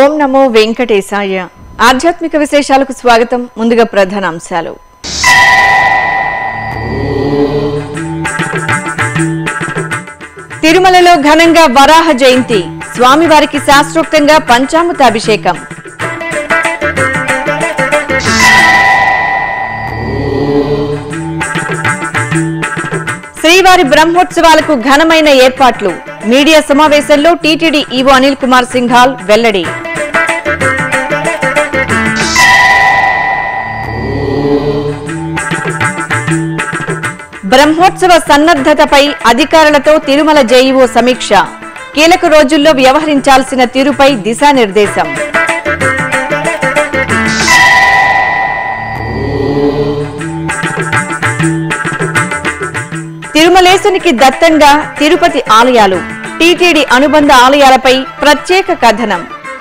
ఓం నమో వెంకటేశాయ ఆధ్యాత్మిక విశేషాలకు స్వాగతం ముందుగా ప్రధాన అంశాలు తిరుమలలో ఘనంగా వరాహ జయంతి స్వామివారికి శాస్త్రోక్తంగా పంచామృత అభిషేకం శ్రీవారి బ్రహ్మోత్సవాలకు ఘనమైన ఏర్పాట్లు మీడియా సమావేశంలో టీటీడీ ఈవో అనిల్ కుమార్ సింఘాల్ వెల్లడి బ్రహ్మోత్సవ సన్నద్ధతపై అధికారులతో తిరుమల జేఈఓ సమీక్ష కీలక రోజుల్లో వ్యవహరించాల్సిన తీరుపై దిశానిర్దేశం తిరుమలేశునికి దత్తంగా తిరుపతి ఆలయాలు టీటీడీ అనుబంధ ఆలయాలపై ప్రత్యేక కథనం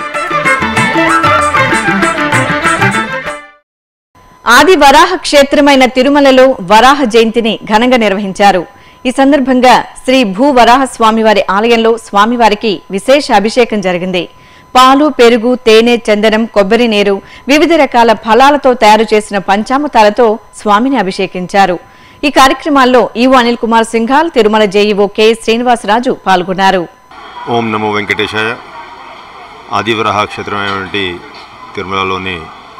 ఆది వరాహ క్షేత్రమైన తిరుమలలో వరాహ జయంతిని ఘనంగా నిర్వహించారు ఈ సందర్భంగా శ్రీ భూ వరాహ స్వామివారి ఆలయంలో స్వామివారికి విశేష అభిషేకం జరిగింది పాలు పెరుగు తేనె చందనం కొబ్బరి నీరు వివిధ రకాల ఫలాలతో తయారు చేసిన పంచామృతాలతో స్వామిని అభిషేకించారు ఈ కార్యక్రమాల్లో EO Anil Kumar Singhal Tirumala JEO K Srinivasaraju పాల్గొన్నారు ఓం నమో వెంకటేశాయ ఆదివరాహ క్షేత్రమైనటువంటి తిరుమలలోని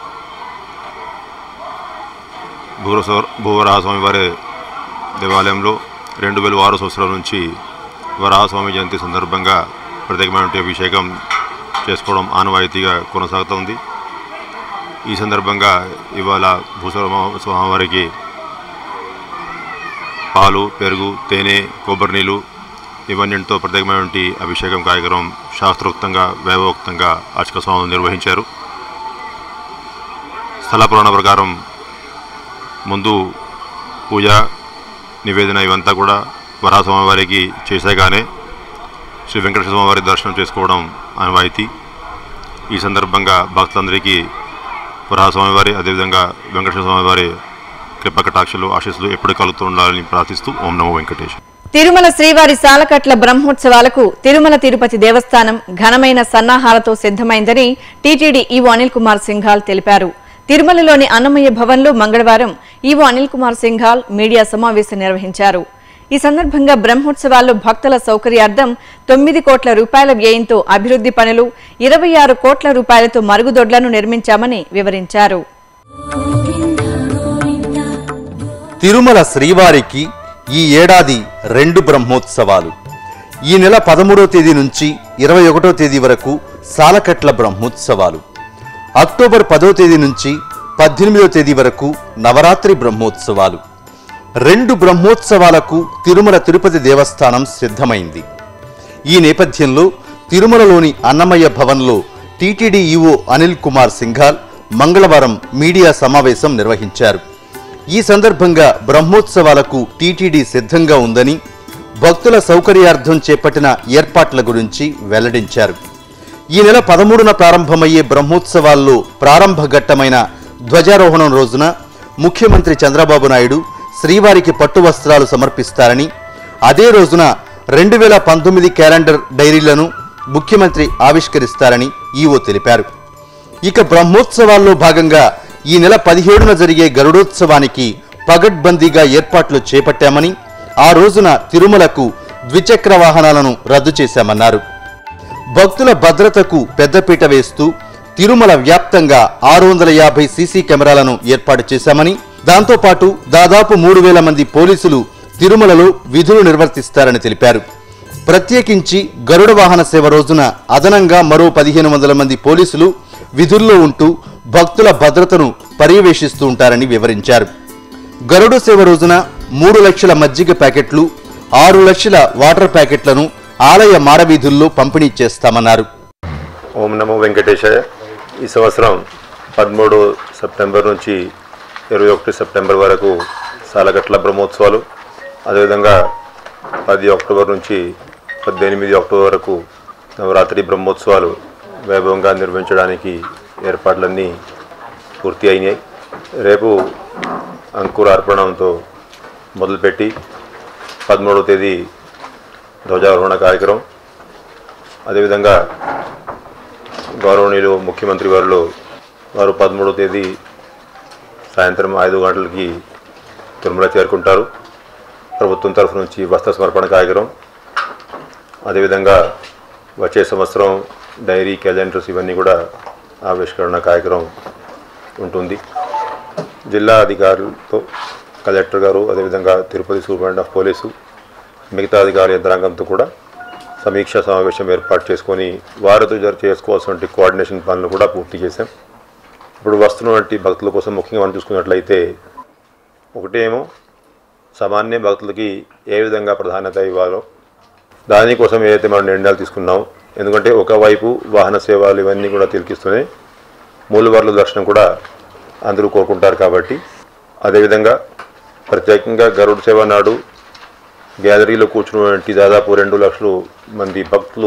భూరస భూవరాహ స్వామి వారి దేవాలయంలో రెండు వేల ఆరు సంవత్సరాల నుంచి వరాహస్వామి జయంతి సందర్భంగా ప్రత్యేకమైనటువంటి అభిషేకం చేసుకోవడం ఆనవాయితీగా కొనసాగుతోంది ఈ సందర్భంగా ఇవాళ భూస్వామ స్వామివారికి పాలు పెరుగు తేనె కొబ్బరి నీళ్ళు ఇవన్నింటితో ప్రత్యేకమైనటువంటి అభిషేకం కార్యక్రమం శాస్త్రోక్తంగా వైభవోక్తంగా అర్చక స్వాములు నిర్వహించారు స్థల పురాణ ప్రకారం ముందు పూజ నివేదన ఇవంతా కూడా వరాహస్వామి వారికి చేసేగానే శ్రీ వెంకటేశ్వర స్వామి వారి దర్శనం చేసుకోవడం ఆనవాయితీ ఈ సందర్భంగా భక్తులందరికీ వరాహస్వామి వారి అదేవిధంగా వెంకటేశ్వర స్వామి వారి కృప కటాక్షలు ఆశీస్సులు ఎప్పుడు కలుగుతూ ఉండాలని ప్రార్థిస్తూ ఓం నమో వెంకటేశ్వర తిరుమల శ్రీవారి సాలకట్ల బ్రహ్మోత్సవాలకు తిరుమల తిరుపతి దేవస్థానం ఘనమైన సన్నాహాలతో సిద్ధమైందని టీటీడీ ఈవో అనిల్ కుమార్ సింఘాల్ తెలిపారు తిరుమలలోని అన్నమయ్య భవన్లో మంగళవారం ఈవో అనిల్ కుమార్ సింఘాల్ మీడియా సమావేశం నిర్వహించారు ఈ సందర్భంగా బ్రహ్మోత్సవాల్లో భక్తుల సౌకర్యార్థం తొమ్మిది కోట్ల రూపాయల వ్యయంతో అభివృద్ధి పనులు ఇరవై ఆరు కోట్ల రూపాయలతో మరుగుదొడ్లను నిర్మించామని వివరించారు తిరుమల శ్రీవారికి ఈ ఏడాది రెండు బ్రహ్మోత్సవాలు ఈ నెల పదమూడవ తేదీ నుంచి ఇరవై ఒకటో తేదీ వరకు సాలకట్ల బ్రహ్మోత్సవాలు అక్టోబర్ పదో తేదీ నుంచి పద్దెనిమిదో తేదీ వరకు నవరాత్రి బ్రహ్మోత్సవాలు రెండు బ్రహ్మోత్సవాలకు తిరుమల తిరుపతి దేవస్థానం సిద్ధమైంది ఈ నేపథ్యంలో తిరుమలలోని అన్నమయ్య భవన్లో టీటీడీ ఈవో అనిల్ కుమార్ సింఘాల్ మంగళవారం మీడియా సమావేశం నిర్వహించారు ఈ సందర్భంగా బ్రహ్మోత్సవాలకు టీటీడీ సిద్ధంగా ఉందని భక్తుల సౌకర్యార్థం చేపట్టిన ఏర్పాట్ల గురించి వెల్లడించారు ఈ నెల పదమూడున ప్రారంభమయ్యే బ్రహ్మోత్సవాల్లో ప్రారంభ ఘట్టమైన ధ్వజారోహణం రోజున ముఖ్యమంత్రి చంద్రబాబు నాయుడు శ్రీవారికి పట్టు వస్త్రాలు సమర్పిస్తారని అదే రోజున రెండు వేల పంతొమ్మిది క్యాలెండర్ డైరీలను ముఖ్యమంత్రి ఆవిష్కరిస్తారని ఈవో తెలిపారు ఇక బ్రహ్మోత్సవాల్లో భాగంగా ఈ నెల పదిహేడున జరిగే గరుడోత్సవానికి పగడ్బందీగా ఏర్పాట్లు చేపట్టామని ఆ రోజున తిరుమలకు ద్విచక్ర వాహనాలను రద్దు చేశామన్నారు భక్తుల భద్రతకు పెద్దపీట వేస్తూ తిరుమల వ్యాప్తంగా ఆరు వందల యాభై సీసీ కెమెరాలను ఏర్పాటు చేశామని దాంతోపాటు దాదాపు మూడు వేల మంది పోలీసులు తిరుమలలో విధులు నిర్వర్తిస్తారని తెలిపారు ప్రత్యేకించి గరుడ వాహన సేవ రోజున అదనంగా మరో పదిహేను వందల మంది పోలీసులు విధుల్లో ఉంటూ భక్తుల భద్రతను పర్యవేక్షిస్తూ ఉంటారని వివరించారు గరుడ సేవ రోజున మూడు లక్షల మజ్జిగ ప్యాకెట్లు ఆరు లక్షల వాటర్ ప్యాకెట్లను ఆలయ మాడవీధుల్లో పంపిణీ చేస్తామన్నారు ఓం నమో వెంకటేశాయ ఈ సంవత్సరం పదమూడు సెప్టెంబర్ నుంచి ఇరవై ఒకటి సెప్టెంబర్ వరకు సాలగట్ల బ్రహ్మోత్సవాలు అదేవిధంగా పది అక్టోబర్ నుంచి పద్దెనిమిది అక్టోబర్ వరకు నవరాత్రి బ్రహ్మోత్సవాలు వైభవంగా నిర్వహించడానికి ఏర్పాట్లన్నీ పూర్తి అయినాయి రేపు అంకురార్పణంతో మొదలుపెట్టి పదమూడవ తేదీ ధ్వజారోహణ కార్యక్రమం అదేవిధంగా గౌరవనీయులు ముఖ్యమంత్రి వారిలో వారు పదమూడవ తేదీ సాయంత్రం ఐదు గంటలకి తిరుమల చేరుకుంటారు ప్రభుత్వం తరఫు నుంచి వస్త్ర సమర్పణ కార్యక్రమం అదేవిధంగా వచ్చే సంవత్సరం డైరీ క్యాలెండర్స్ ఇవన్నీ కూడా ఆవిష్కరణ కార్యక్రమం ఉంటుంది జిల్లా అధికారులతో కలెక్టర్ గారు అదేవిధంగా తిరుపతి సూపరింటెండెంట్ ఆఫ్ పోలీసు మిగతా అధికార యంత్రాంగంతో కూడా సమీక్షా సమావేశం ఏర్పాటు చేసుకొని వారితో జర చేసుకోవాల్సిన కోఆర్డినేషన్ పనులు కూడా పూర్తి చేశాం ఇప్పుడు వస్తున్నటువంటి భక్తుల కోసం ముఖ్యంగా మనం చూసుకున్నట్లయితే ఒకటేమో సామాన్య భక్తులకి ఏ విధంగా ప్రాధాన్యత ఇవ్వాలో దానికోసం ఏదైతే మనం నిర్ణయాలు తీసుకున్నాం ఎందుకంటే ఒకవైపు వాహన సేవలు ఇవన్నీ కూడా తిరిగిస్తూనే మూలవర్ల దర్శనం కూడా అందరూ కోరుకుంటారు కాబట్టి అదేవిధంగా ప్రత్యేకంగా గరుడ సేవ నాడు గ్యాలరీలో కూర్చున్నటువంటి దాదాపు రెండు లక్షలు మంది భక్తులు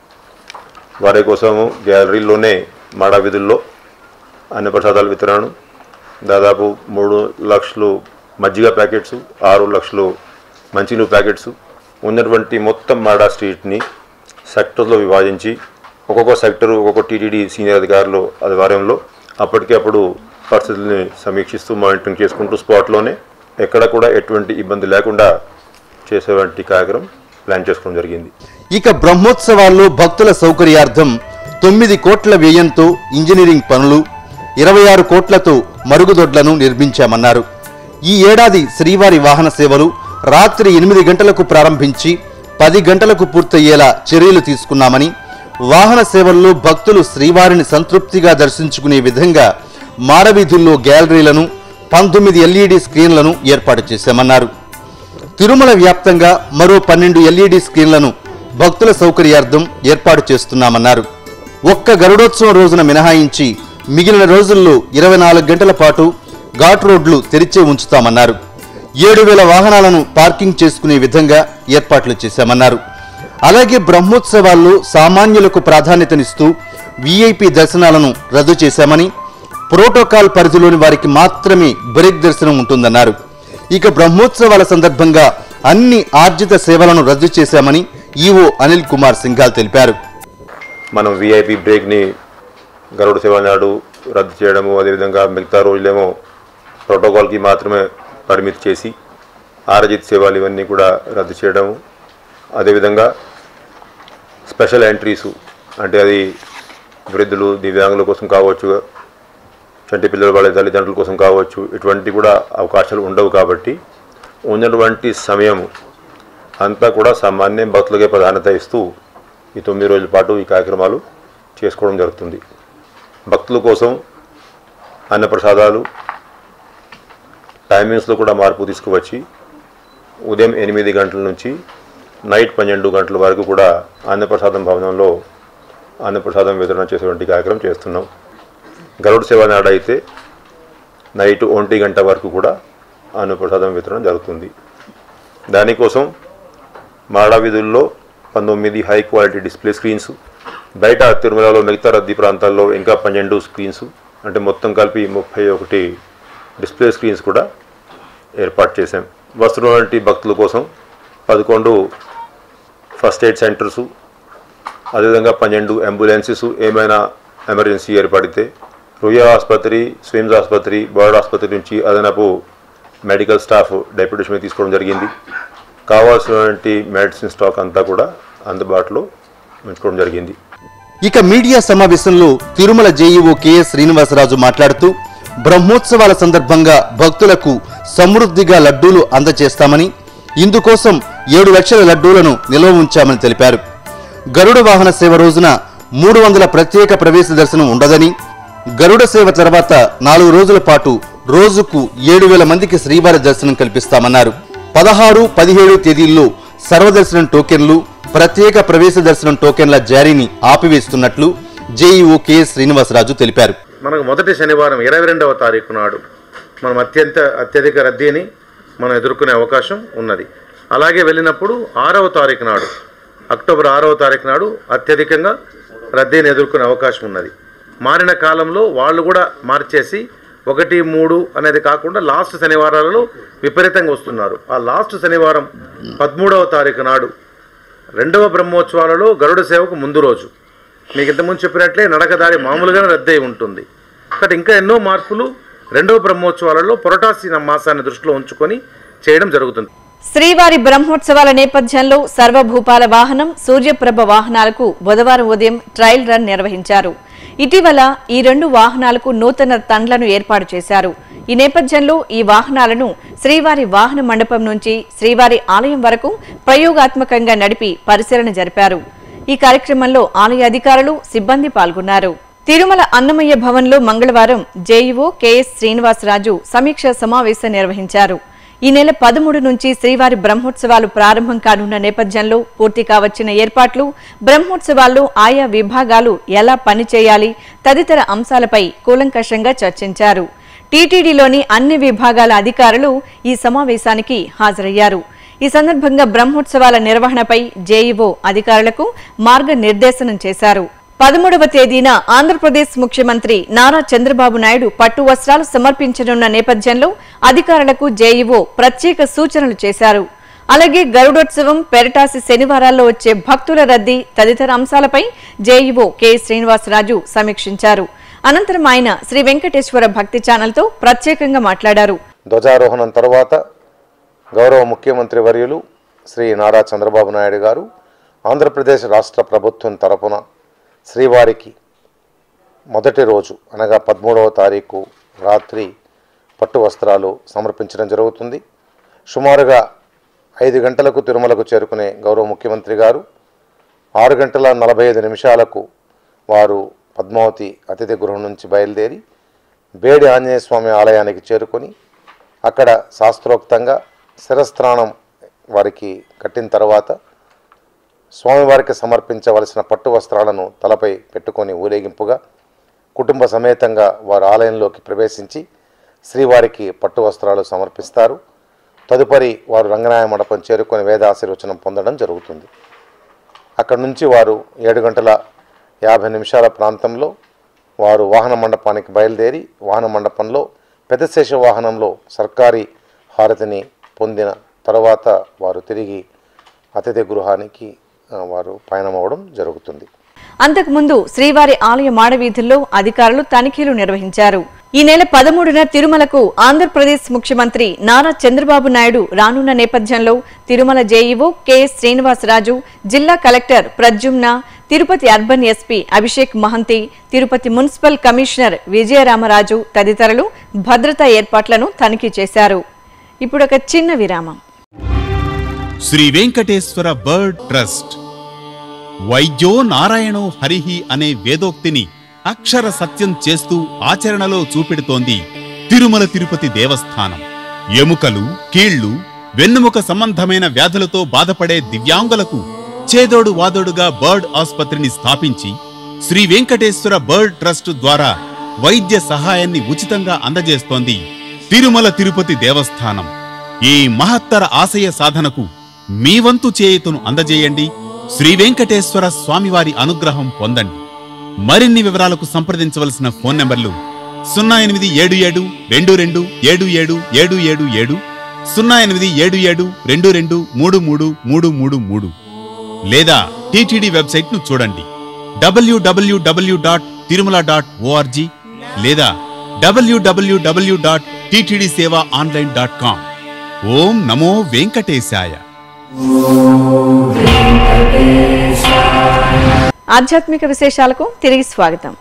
వారి కోసము గ్యాలరీలోనే మాడా వీధుల్లో అన్నప్రసాదాల వితరణ దాదాపు మూడు లక్షలు మజ్జిగ ప్యాకెట్స్ ఆరు లక్షలు మంచినీళ్ళు ప్యాకెట్స్ ఉన్నటువంటి మొత్తం మాడా స్ట్రీట్ని సెక్టర్స్లో విభజించి ఒక్కొక్క సెక్టర్ ఒక్కొక్క టీటీడీ సీనియర్ అధికారులు ఆధ్వర్యంలో అప్పటికప్పుడు పరిస్థితుల్ని సమీక్షిస్తూ మానిటరింగ్ చేసుకుంటూ స్పాట్లోనే ఎక్కడ కూడా ఎటువంటి ఇబ్బంది లేకుండా చేసేటువంటి కార్యక్రమం ప్లాన్ చేసుకోవడం జరిగింది ఇక బ్రహ్మోత్సవాల్లో భక్తుల సౌకర్యార్థం తొమ్మిది కోట్ల వ్యయంతో ఇంజనీరింగ్ పనులు ఇరవై ఆరు కోట్లతో మరుగుదొడ్లను నిర్మించామన్నారు ఈ ఏడాది శ్రీవారి వాహన సేవలు రాత్రి ఎనిమిది గంటలకు ప్రారంభించి పది గంటలకు పూర్తయ్యేలా చర్యలు తీసుకున్నామని వాహన సేవల్లో భక్తులు శ్రీవారిని సంతృప్తిగా దర్శించుకునే విధంగా మాడవీధుల్లో గ్యాలరీలను పంతొమ్మిది ఎల్ఈడి స్క్రీన్లను ఏర్పాటు చేశామన్నారు తిరుమల వ్యాప్తంగా మరో పన్నెండు ఎల్ఈడి స్క్రీన్లను భక్తుల సౌకర్యార్థం ఏర్పాటు చేస్తున్నామన్నారు ఒక్క గరుడోత్సవం రోజున మినహాయించి మిగిలిన రోజుల్లో ఇరవై నాలుగు గంటల పాటు ఘాట్ రోడ్లు తెరిచే ఉంచుతామన్నారు ఏడు వేల వాహనాలను పార్కింగ్ చేసుకునే విధంగా ఏర్పాట్లు చేశామన్నారు అలాగే బ్రహ్మోత్సవాల్లో సామాన్యులకు ప్రాధాన్యతనిస్తూ వీఐపీ దర్శనాలను రద్దు చేశామని ప్రోటోకాల్ పరిధిలోని వారికి మాత్రమే బ్రేక్ దర్శనం ఉంటుందన్నారు ఇక బ్రహ్మోత్సవాల సందర్భంగా అన్ని ఆర్జిత సేవలను రద్దు చేశామని ఈవో అనిల్ కుమార్ సింఘాల్ తెలిపారు మనం విఐపి బ్రేక్ని గరుడ సేవ నాడు రద్దు చేయడము అదేవిధంగా మిగతా రోజులేమో ప్రోటోకాల్కి మాత్రమే పరిమితి చేసి ఆరజిత్ సేవలు ఇవన్నీ కూడా రద్దు చేయడము అదేవిధంగా స్పెషల్ ఎంట్రీసు అంటే అది వృద్ధులు దివ్యాంగుల కోసం కావచ్చు చంటి పిల్లల వాళ్ళ తల్లిదండ్రుల కోసం కావచ్చు ఇటువంటి కూడా అవకాశాలు ఉండవు కాబట్టి ఉన్నటువంటి సమయం అంతా కూడా సామాన్య భక్తులకే ప్రాధాన్యత ఇస్తూ ఈ తొమ్మిది రోజుల పాటు ఈ కార్యక్రమాలు చేసుకోవడం జరుగుతుంది భక్తుల కోసం అన్నప్రసాదాలు టైమింగ్స్లో కూడా మార్పు తీసుకువచ్చి ఉదయం ఎనిమిది గంటల నుంచి నైట్ పన్నెండు గంటల వరకు కూడా అన్నప్రసాదం భవనంలో అన్నప్రసాదం వితరణ చేసేటువంటి కార్యక్రమం చేస్తున్నాం గరుడ సేవ నాడు అయితే నైట్ ఒంటి గంట వరకు కూడా అన్నప్రసాదం వితరణ జరుగుతుంది దానికోసం మాడా వీధుల్లో పంతొమ్మిది హై క్వాలిటీ డిస్ప్లే స్క్రీన్స్ బయట తిరుమలలో మిగతా రద్దీ ప్రాంతాల్లో ఇంకా పన్నెండు స్క్రీన్స్ అంటే మొత్తం కలిపి ముప్పై ఒకటి డిస్ప్లే స్క్రీన్స్ కూడా ఏర్పాటు చేశాం వస్తున్నటువంటి భక్తుల కోసం పదకొండు ఫస్ట్ ఎయిడ్ సెంటర్సు అదేవిధంగా పన్నెండు అంబులెన్సెస్ ఏమైనా ఎమర్జెన్సీ ఏర్పడితే రుయా ఆసుపత్రి స్విమ్స్ ఆసుపత్రి బర్డ్ ఆసుపత్రి నుంచి అదనపు మెడికల్ స్టాఫ్ డెప్యుటేషన్ మీద తీసుకోవడం జరిగింది కావాల్సినటువంటి మెడిసిన్ స్టాక్ అంతా కూడా అందుబాటులో ఉంచుకోవడం జరిగింది ఇక మీడియా సమావేశంలో తిరుమల జేఈఓ కెఎస్ శ్రీనివాసరాజు మాట్లాడుతూ బ్రహ్మోత్సవాల సందర్భంగా భక్తులకు సమృద్ధిగా లడ్డూలు అందజేస్తామని ఇందుకోసం ఏడు లక్షల లడ్డూలను నిల్వ ఉంచామని తెలిపారు గరుడ వాహన సేవ రోజున మూడు వందల ప్రత్యేక ప్రవేశ దర్శనం ఉండదని గరుడ సేవ తర్వాత నాలుగు రోజుల పాటు రోజుకు ఏడు వేల మందికి శ్రీవారి దర్శనం కల్పిస్తామన్నారు పదహారు పదిహేడు తేదీల్లో సర్వదర్శనం టోకెన్లు ప్రత్యేక ప్రవేశ దర్శనం టోకెన్ల జారీని ఆపివేస్తున్నట్లు జేఈఓ కెఎస్ శ్రీనివాసరాజు తెలిపారు మనకు మొదటి శనివారం ఇరవై రెండవ తారీఖు నాడు మనం అత్యంత అత్యధిక రద్దీని మనం ఎదుర్కొనే అవకాశం ఉన్నది అలాగే వెళ్ళినప్పుడు ఆరవ తారీఖు నాడు అక్టోబర్ ఆరవ తారీఖు నాడు అత్యధికంగా రద్దీని ఎదుర్కొనే అవకాశం ఉన్నది మారిన కాలంలో వాళ్ళు కూడా మార్చేసి ఒకటి మూడు అనేది కాకుండా లాస్ట్ శనివారాలలో విపరీతంగా వస్తున్నారు ఆ లాస్ట్ శనివారం పదమూడవ తారీఖు నాడు రెండవ బ్రహ్మోత్సవాలలో గరుడ సేవకు ముందు రోజు మీకు ఇంతకుముందు చెప్పినట్లే నడకదారి మామూలుగానే రద్దయి ఉంటుంది కాబట్టి ఇంకా ఎన్నో మార్పులు రెండవ బ్రహ్మోత్సవాలలో పొరటాసి మాసాన్ని దృష్టిలో ఉంచుకొని చేయడం జరుగుతుంది శ్రీవారి బ్రహ్మోత్సవాల నేపథ్యంలో సర్వభూపాల వాహనం సూర్యప్రభ వాహనాలకు బుధవారం ఉదయం ట్రయల్ రన్ నిర్వహించారు ఇటీవల ఈ రెండు వాహనాలకు నూతన తండ్లను ఏర్పాటు చేశారు ఈ నేపథ్యంలో ఈ వాహనాలను శ్రీవారి వాహన మండపం నుంచి శ్రీవారి ఆలయం వరకు ప్రయోగాత్మకంగా నడిపి పరిశీలన జరిపారు ఈ కార్యక్రమంలో ఆలయ అధికారులు సిబ్బంది పాల్గొన్నారు తిరుమల అన్నమయ్య భవన్లో మంగళవారం జేఈఓ కెఎస్ శ్రీనివాసరాజు సమీక్ష సమావేశం నిర్వహించారు ఈ నెల పదమూడు నుంచి శ్రీవారి బ్రహ్మోత్సవాలు ప్రారంభం కానున్న నేపథ్యంలో పూర్తి కావచ్చిన ఏర్పాట్లు బ్రహ్మోత్సవాల్లో ఆయా విభాగాలు ఎలా పనిచేయాలి తదితర అంశాలపై కూలంకషంగా చర్చించారు టీటీడీలోని అన్ని విభాగాల అధికారులు ఈ సమావేశానికి హాజరయ్యారు ఈ సందర్భంగా బ్రహ్మోత్సవాల నిర్వహణపై జేఈఓ అధికారులకు మార్గనిర్దేశనం చేశారు పదమూడవ తేదీన ఆంధ్రప్రదేశ్ ముఖ్యమంత్రి నారా చంద్రబాబు నాయుడు పట్టు వస్త్రాలు సమర్పించనున్న నేపథ్యంలో అధికారులకు జేఈఓ ప్రత్యేక సూచనలు చేశారు అలాగే గరుడోత్సవం పెరటాసి శనివారాల్లో వచ్చే భక్తుల రద్దీ తదితర అంశాలపై జేఈఓ కె శ్రీనివాసరాజు సమీక్షించారు అనంతరం ఆయన శ్రీ వెంకటేశ్వర భక్తి ఛానల్తో ప్రత్యేకంగా మాట్లాడారు ధ్వజారోహణం తర్వాత గౌరవ ముఖ్యమంత్రి వర్యులు శ్రీ నారా చంద్రబాబు నాయుడు గారు ఆంధ్రప్రదేశ్ రాష్ట్ర ప్రభుత్వం తరపున శ్రీవారికి మొదటి రోజు అనగా పదమూడవ తారీఖు రాత్రి పట్టు వస్త్రాలు సమర్పించడం జరుగుతుంది సుమారుగా ఐదు గంటలకు తిరుమలకు చేరుకునే గౌరవ ముఖ్యమంత్రి గారు ఆరు గంటల నలభై ఐదు నిమిషాలకు వారు పద్మావతి అతిథి గృహం నుంచి బయలుదేరి బేడి ఆంజనేయ స్వామి ఆలయానికి చేరుకొని అక్కడ శాస్త్రోక్తంగా శిరస్త్రాణం వారికి కట్టిన తర్వాత స్వామివారికి సమర్పించవలసిన పట్టు వస్త్రాలను తలపై పెట్టుకొని ఊరేగింపుగా కుటుంబ సమేతంగా వారు ఆలయంలోకి ప్రవేశించి శ్రీవారికి పట్టు వస్త్రాలు సమర్పిస్తారు తదుపరి వారు రంగనాయ మండపం చేరుకొని వేదాశీర్వచనం పొందడం జరుగుతుంది అక్కడి నుంచి వారు ఏడు గంటల యాభై నిమిషాల ప్రాంతంలో వారు వాహన మండపానికి బయలుదేరి వాహన మండపంలో పెద్దశేష వాహనంలో సర్కారీ హారతిని పొందిన తర్వాత వారు తిరిగి అతిథి గృహానికి ఆ, వారు పయనమవడం జరుగుతుంది అంతకుముందు శ్రీవారి ఆలయ మాడవీధుల్లో అధికారులు తనిఖీలు నిర్వహించారు ఈ నెల పదమూడున తిరుమలకు ఆంధ్రప్రదేశ్ ముఖ్యమంత్రి నారా చంద్రబాబు నాయుడు రానున్న నేపథ్యంలో తిరుమల జేఈఓ కెఎస్ శ్రీనివాసరాజు జిల్లా collector Pradyumna Tirupati urban SP Abhishek Mohanty Tirupati municipal commissioner Vijayaramaraju తదితరులు భద్రతా ఏర్పాట్లను తనిఖీ చేశారు ఇప్పుడు ఒక చిన్న విరామం శ్రీ వెంకటేశ్వర బర్డ్ ట్రస్ట్ వైద్యో నారాయణో హరిహి అనే వేదోక్తిని అక్షర సత్యం చేస్తూ ఆచరణలో చూపెడుతోంది తిరుమల తిరుపతి దేవస్థానం ఎముకలు కీళ్లు వెన్నుముక సంబంధమైన వ్యాధులతో బాధపడే దివ్యాంగులకు చేదోడు వాదోడుగా బర్డ్ ఆసుపత్రిని స్థాపించి శ్రీ వెంకటేశ్వర బర్డ్ ట్రస్ట్ ద్వారా వైద్య సహాయాన్ని ఉచితంగా అందజేస్తోంది తిరుమల తిరుపతి దేవస్థానం ఈ మహత్తర ఆశయ సాధనకు మీ వంతు చేయుతును అందజేయండి శ్రీ వెంకటేశ్వర స్వామివారి అనుగ్రహం పొందండి మరిన్ని వివరాలకు సంప్రదించవలసిన ఫోన్ నంబర్లు సున్నా ఎనిమిది ఏడు ఏడు రెండు రెండు ఏడు ఏడు ఏడు ఏడు ఏడు సున్నా ఎనిమిది ఏడు ఏడు రెండు రెండు మూడు మూడు మూడు మూడు మూడు లేదా టీటీడీ వెబ్సైట్ ను చూడండి డబ్ల్యూడబ్ల్యూడబ్ల్యూ డాట్ తిరుమల డాట్ ఓఆర్జీ లేదా డబ్ల్యూడబ్ల్యూడబ్ల్యూ dot TTD seva online dot com ఓం నమో వెంకటేశాయ ఆధ్యాత్మిక విశేషాలకు తిరిగి స్వాగతం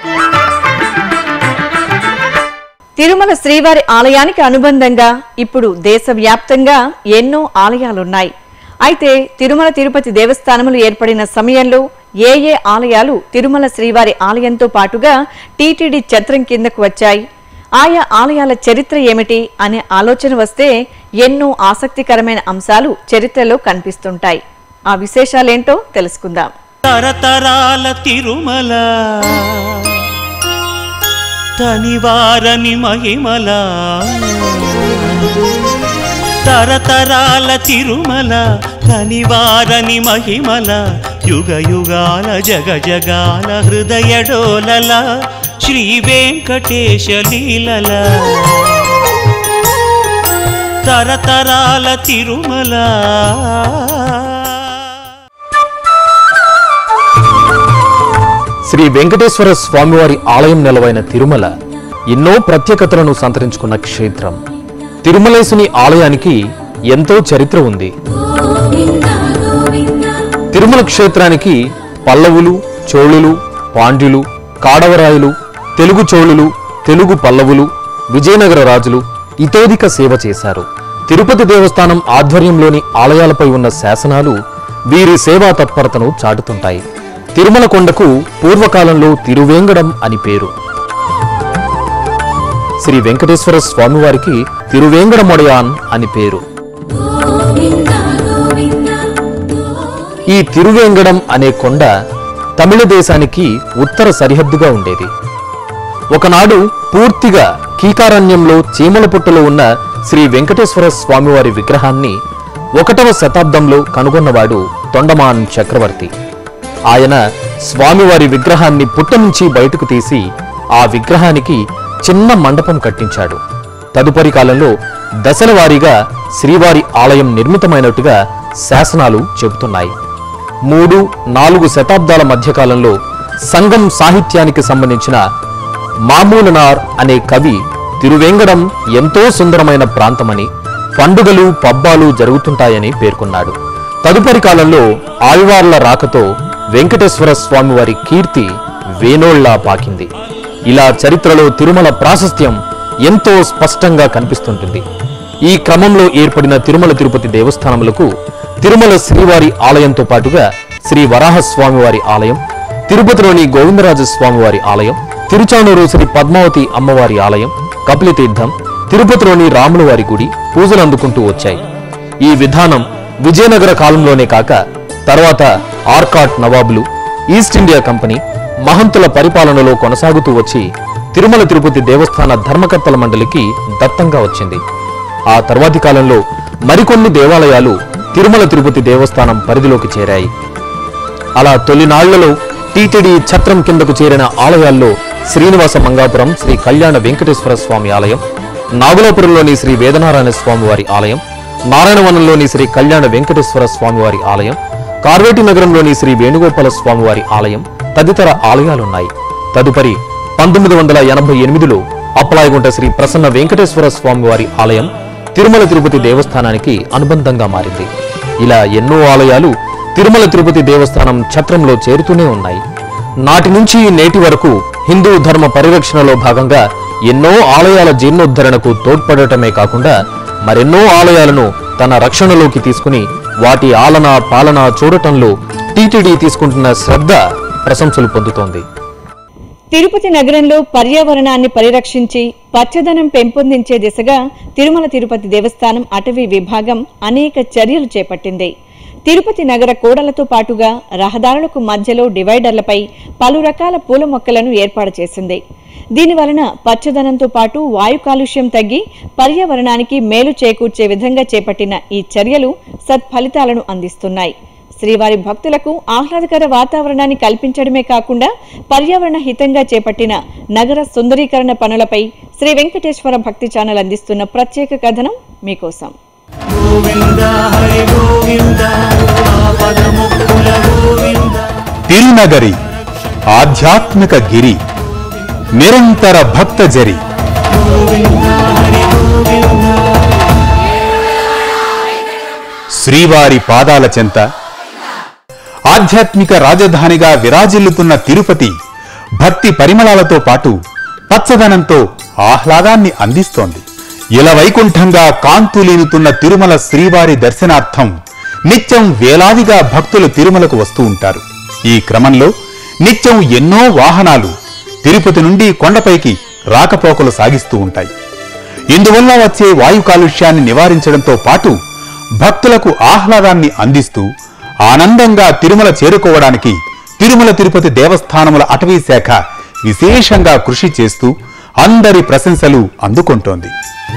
తిరుమల శ్రీవారి ఆలయానికి అనుబంధంగా ఇప్పుడు దేశవ్యాప్తంగా ఎన్నో ఆలయాలున్నాయి అయితే తిరుమల తిరుపతి దేవస్థానములు ఏర్పడిన సమయంలో ఏ ఏ ఆలయాలు తిరుమల శ్రీవారి ఆలయంతో పాటుగా టీటీడీ ఛత్రం కిందకు వచ్చాయి ఆయా ఆలయాల చరిత్ర ఏమిటి అనే ఆలోచన వస్తే ఎన్నో ఆసక్తికరమైన అంశాలు చరిత్రలో కనిపిస్తుంటాయి ఆ విశేషాలేంటో తెలుసుకుందాం తరతరాల తిరుమల తనివారని మహిమల తరతరాల తిరుమల తనివారని మహిమల యుగ యుగాల జగ జగాల హృదయ డోలల శ్రీ వెంకటేశ లీలల తరతరాల తిరుమల శ్రీ వెంకటేశ్వర స్వామివారి ఆలయం నెలవైన తిరుమల ఎన్నో ప్రత్యేకతలను సంతరించుకున్న క్షేత్రం తిరుమలేశుని ఆలయానికి ఎంతో చరిత్ర ఉంది తిరుమల క్షేత్రానికి పల్లవులు చోళులు పాండ్యులు కాడవరాయులు తెలుగు చోళులు తెలుగు పల్లవులు విజయనగర రాజులు ఇతోధిక సేవ చేశారు తిరుపతి దేవస్థానం ఆధ్వర్యంలోని ఆలయాలపై ఉన్న శాసనాలు వీరి సేవా తత్పరతను చాటుతుంటాయి తిరుమల కొండకు పూర్వకాలంలో తిరువేంగడం అని పేరు శ్రీ వెంకటేశ్వర స్వామివారికి తిరువేంగడమొడయాన్ అని పేరు ఈ తిరువేంగడం అనే కొండ తమిళ దేశానికి ఉత్తర సరిహద్దుగా ఉండేది ఒకనాడు పూర్తిగా కీకారణ్యంలో చీమల పుట్టలో ఉన్న శ్రీ వెంకటేశ్వర స్వామివారి విగ్రహాన్ని ఒకటవ శతాబ్దంలో కనుగొన్నవాడు తొండమాన్ చక్రవర్తి ఆయన స్వామివారి విగ్రహాన్ని పుట్ట నుంచి బయటకు తీసి ఆ విగ్రహానికి చిన్న మండపం కట్టించాడు తదుపరి కాలంలో దశల వారీగా శ్రీవారి ఆలయం నిర్మితమైనట్టుగా శాసనాలు చెబుతున్నాయి మూడు నాలుగు శతాబ్దాల మధ్యకాలంలో సంగం సాహిత్యానికి సంబంధించిన మామూలనార్ అనే కవి తిరువేంగడం ఎంతో సుందరమైన ప్రాంతమని పండుగలు పబ్బాలు జరుగుతుంటాయని పేర్కొన్నాడు తదుపరి కాలంలో ఆళ్వార్ల రాకతో వెంకటేశ్వర స్వామివారి కీర్తి వేనోళ్లా పాకింది ఇలా చరిత్రలో తిరుమల ప్రాశస్త్యం ఎంతో స్పష్టంగా కనిపిస్తుంటుంది ఈ క్రమంలో ఏర్పడిన తిరుమల తిరుపతి దేవస్థానములకు తిరుమల శ్రీవారి ఆలయంతో పాటుగా శ్రీ వరాహస్వామివారి ఆలయం తిరుపతిలోని గోవిందరాజ స్వామివారి ఆలయం తిరుచానూరు శ్రీ పద్మావతి అమ్మవారి ఆలయం కపిలతీర్థం తిరుపతిలోని రాములవారి గుడి పూజలు అందుకుంటూ వచ్చాయి ఈ విధానం విజయనగర కాలంలోనే కాక తర్వాత ఆర్కాట్ నవాబులు ఈస్ట్ ఇండియా కంపెనీ మహంతుల పరిపాలనలో కొనసాగుతూ వచ్చి తిరుమల తిరుపతి దేవస్థాన ధర్మకర్తల మండలికి దత్తంగా వచ్చింది ఆ తర్వాతి కాలంలో మరికొన్ని దేవాలయాలు తిరుమల తిరుపతి దేవస్థానం పరిధిలోకి చేరాయి అలా తొలినాళ్లలో టీటీడీ ఛత్రం కిందకు చేరిన ఆలయాల్లో శ్రీనివాస మంగాపురం శ్రీ కళ్యాణ వెంకటేశ్వర స్వామి ఆలయం నాగులాపురంలోని శ్రీ వేదనారాయణ స్వామి వారి ఆలయం నారాయణవనంలోని శ్రీ కళ్యాణ వెంకటేశ్వర స్వామి వారి ఆలయం కార్వేటి నగరంలోని శ్రీ వేణుగోపాల స్వామి వారి ఆలయం తదితర ఆలయాలున్నాయి తదుపరి పంతొమ్మిది వందల ఎనభై ఎనిమిదిలో అప్పలాయగుంట శ్రీ ప్రసన్న వెంకటేశ్వర స్వామి వారి ఆలయం తిరుమల తిరుపతి దేవస్థానానికి అనుబంధంగా మారింది ఇలా ఎన్నో ఆలయాలు తిరుమల తిరుపతి దేవస్థానం ఛత్రంలో చేరుతూనే ఉన్నాయి నాటి నుంచి నేటి వరకు హిందూ ధర్మ పరిరక్షణలో భాగంగా ఎన్నో ఆలయాల జీర్ణోద్ధరణకు తోడ్పడటమే కాకుండా మరెన్నో ఆలయాలను తన రక్షణలోకి తీసుకుని వాటి ఆలన పాలన చూడటంలో టీటీడీ తీసుకుంటున్న శ్రద్ధ ప్రశంసలు పొందుతోంది తిరుపతి నగరంలో పర్యావరణాన్ని పరిరక్షించి పచ్చదనం పెంపొందించే దిశగా తిరుమల తిరుపతి దేవస్థానం అటవీ విభాగం అనేక చర్యలు చేపట్టింది తిరుపతి నగర కూడలతో పాటుగా రహదారులకు మధ్యలో డివైడర్లపై పలు రకాల పూల మొక్కలను ఏర్పాటు చేసింది దీనివలన పచ్చదనంతో పాటు వాయు కాలుష్యం తగ్గి పర్యావరణానికి మేలు చేకూర్చే విధంగా చేపట్టిన ఈ చర్యలు సత్ఫలితాలను అందిస్తున్నాయి శ్రీవారి భక్తులకు ఆహ్లాదకర వాతావరణాన్ని కల్పించడమే కాకుండా పర్యావరణ హితంగా చేపట్టిన నగర సుందరీకరణ పనులపై శ్రీ వెంకటేశ్వర భక్తి ఛానల్ అందిస్తున్న ప్రత్యేక కథనం మీకోసం తిరునగరి ఆధ్యాత్మిక గిరి నిరంతర భక్త జరి శ్రీవారి పాదాల చెంత ఆధ్యాత్మిక రాజధానిగా విరాజిల్లుతున్న తిరుపతి భక్తి పరిమళాలతో పాటు పచ్చదనంతో ఆహ్లాదాన్ని అందిస్తోంది ఇల వైకుంఠంగా కాంతులీనుతున్న తిరుమల శ్రీవారి దర్శనార్థం నిత్యం వేలాదిగా భక్తులు తిరుమలకు వస్తూ ఉంటారు ఈ క్రమంలో నిత్యం ఎన్నో వాహనాలు తిరుపతి నుండి కొండపైకి రాకపోకలు సాగిస్తూ ఉంటాయి ఇందువల్ల వచ్చే వాయు కాలుష్యాన్ని నివారించడంతో పాటు భక్తులకు ఆహ్లాదాన్ని అందిస్తూ ఆనందంగా తిరుమల చేరుకోవడానికి తిరుమల తిరుపతి దేవస్థానముల అటవీ శాఖ విశేషంగా కృషి చేస్తూ అందరి ప్రశంసలు అందుకుంటోంది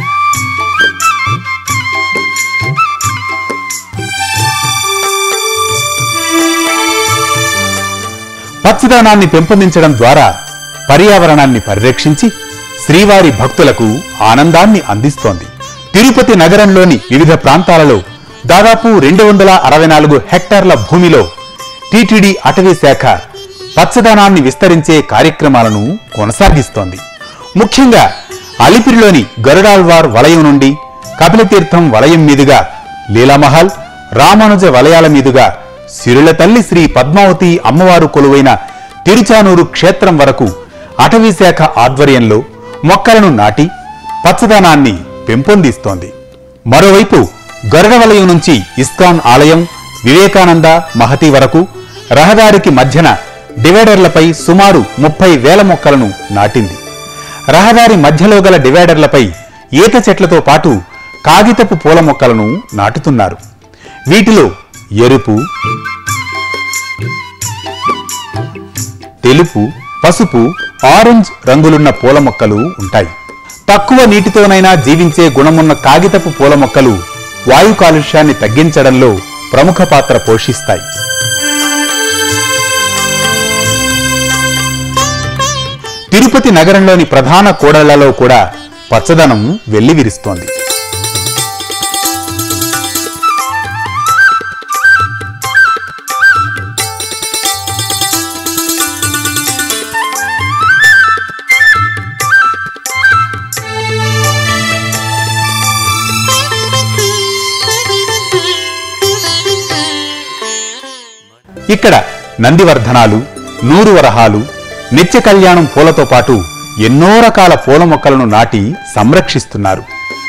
పచ్చదనాన్ని పెంపొందించడం ద్వారా పర్యావరణాన్ని పరిరక్షించి శ్రీవారి భక్తులకు ఆనందాన్ని అందిస్తోంది తిరుపతి నగరంలోని వివిధ ప్రాంతాలలో దాదాపు రెండు వందల అరవై నాలుగు హెక్టార్ల భూమిలో టీటీడీ అటవీ శాఖ పచ్చదనాన్ని విస్తరించే కార్యక్రమాలను కొనసాగిస్తోంది ముఖ్యంగా అలిపిరిలోని గరుడాల్వార్ వలయం నుండి కపిలతీర్థం వలయం మీదుగా లీలామహల్ రామానుజ వలయాల మీదుగా సిరుల తల్లి శ్రీ పద్మావతి అమ్మవారు కొలువైన తిరుచానూరు క్షేత్రం వరకు అటవీ శాఖ ఆధ్వర్యంలో మొక్కలను నాటి పచ్చదనాన్ని పెంపొందిస్తోంది మరోవైపు గరుడ వలయం నుంచి ఇస్కాన్ ఆలయం వివేకానంద మహతి వరకు రహదారికి మధ్యన డివైడర్లపై సుమారు ముప్పై వేల మొక్కలను నాటింది రహదారి మధ్యలో గల డివైడర్లపై ఈత చెట్లతో పాటు కాగితపు పూల మొక్కలను నాటుతున్నారు వీటిలో ఎరుపు తెలుపు పసుపు ఆరెంజ్ రంగులున్న పూల మొక్కలు ఉంటాయి తక్కువ నీటితోనైనా జీవించే గుణమున్న కాగితపు పూల మొక్కలు వాయు కాలుష్యాన్ని తగ్గించడంలో ప్రముఖ పాత్ర పోషిస్తాయి తిరుపతి నగరంలోని ప్రధాన కూడళ్లలో కూడా పచ్చదనం వెల్లివిరుస్తోంది ఇక్కడ నందివర్ధనాలు నూరు వరహాలు నిత్య కళ్యాణం పూలతో పాటు ఎన్నో రకాల పూల మొక్కలను నాటి సంరక్షిస్తున్నారు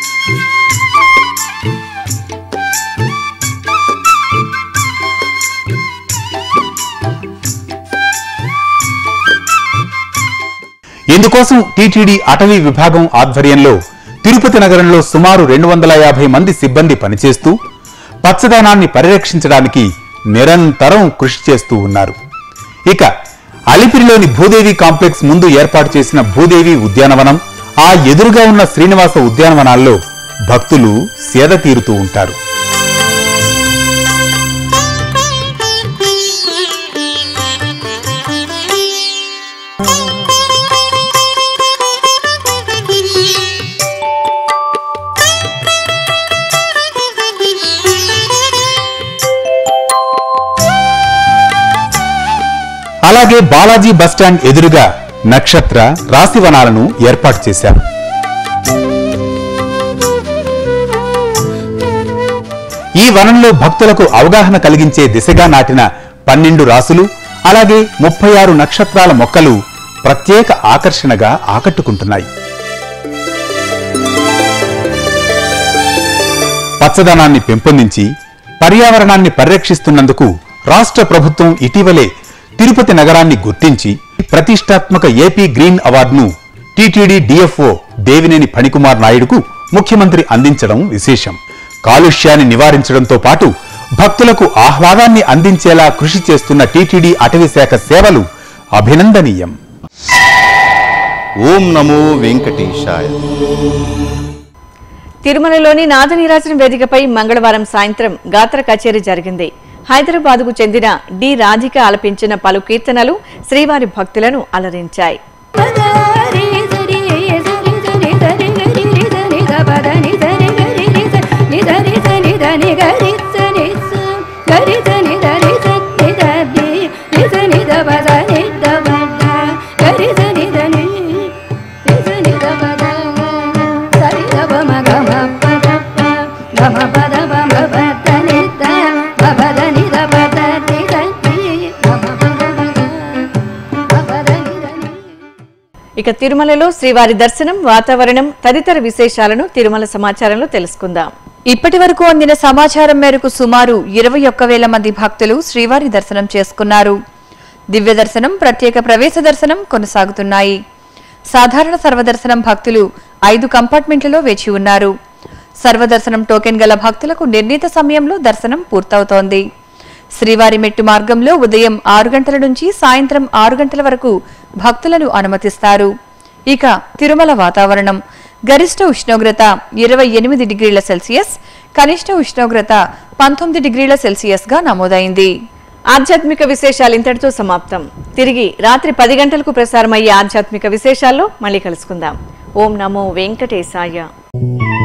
ఇందుకోసం టీటీడీ అటవీ విభాగం ఆధ్వర్యంలో తిరుపతి నగరంలో సుమారు రెండు వందల యాభై మంది సిబ్బంది పనిచేస్తూ పచ్చదనాన్ని పరిరక్షించడానికి నిరంతరం కృషి చేస్తూ ఉన్నారు ఇక అలిపిరిలోని భూదేవి కాంప్లెక్స్ ముందు ఏర్పాటు చేసిన భూదేవి ఉద్యానవనం ఆ ఎదురుగా ఉన్న శ్రీనివాస ఉద్యానవనాల్లో భక్తులు సేద తీరుతూ ఉంటారు అలాగే బాలాజీ బస్టాండ్ ఎదురుగా నక్షత్ర రాశివనాలను ఏర్పాటు చేశారు ఈ వనంలో భక్తులకు అవగాహన కలిగించే దిశగా నాటిన పన్నెండు రాసులు అలాగే ముప్పై ఆరు నక్షత్రాల మొక్కలు ప్రత్యేక ఆకర్షణగా ఆకట్టుకుంటున్నాయి పచ్చదనాన్ని పెంపొందించి పర్యావరణాన్ని పరిరక్షిస్తున్నందుకు రాష్ట్ర ప్రభుత్వం ఇటీవలే తిరుపతి నగరాన్ని గుర్తించి ప్రతిష్టాత్మక ఏపీ గ్రీన్ అవార్డును టీటీడీ డిఎఫ్ఓ దేవినేని ఫణికుమార్ నాయుడుకు ముఖ్యమంత్రి అందించడం విశేషం కాలుష్యాన్ని నివారించడంతో పాటు భక్తులకు ఆహ్లాదాన్ని అందించేలా కృషి చేస్తున్న టీటీడీ అటవీ శాఖ సేవలు అభినందనీయం ఓం నమో వెంకటేశాయ తిరుమలలోని నాదనీరాజన వేదికపై మంగళవారం సాయంత్రం గాత్ర కచేరీ జరిగింది హైదరాబాద్కు చెందిన డి రాధిక ఆలపించిన పలు కీర్తనలు శ్రీవారి భక్తులను అలరించాయి ఇక తిరుమలలో శ్రీవారి దర్శనం వాతావరణం తదితర విశేషాలను తిరుమల సమాచారంలో తెలుసుకుందాం ఇప్పటి వరకు అందిన సమాచారం మేరకు సుమారు ఇరవై ఒక్క వేల మంది భక్తులు శ్రీవారి దర్శనం చేసుకున్నారు దివ్య దర్శనం ప్రత్యేక ప్రవేశ దర్శనం కొనసాగుతున్నాయి సాధారణ సర్వదర్శనం భక్తులు ఐదు కంపార్ట్మెంట్లలో వేచి ఉన్నారు సర్వదర్శనం టోకెన్ గల భక్తులకు నిర్ణీత సమయంలో దర్శనం పూర్తవుతోంది శ్రీవారి మెట్టు మార్గంలో ఉదయం ఆరు గంటల నుంచి సాయంత్రం ఆరు గంటల వరకు భక్తులను అనుమతిస్తారు ఇక తిరుమల వాతావరణం గరిష్ట ఉష్ణోగ్రత ఇరవై ఎనిమిది డిగ్రీల సెల్సియస్ కనిష్ట ఉష్ణోగ్రత పంతొమ్మిది డిగ్రీల సెల్సియస్ గా నమోదైంది ఆధ్యాత్మిక విశేషాలు ఇంతటితో సమాప్తం తిరిగి రాత్రి పది గంటలకు ప్రసారమయ్యే ఆధ్యాత్మిక విశేషాల్లో మళ్ళీ కలుసుకుందాం ఓం నమో వెంకటేశాయ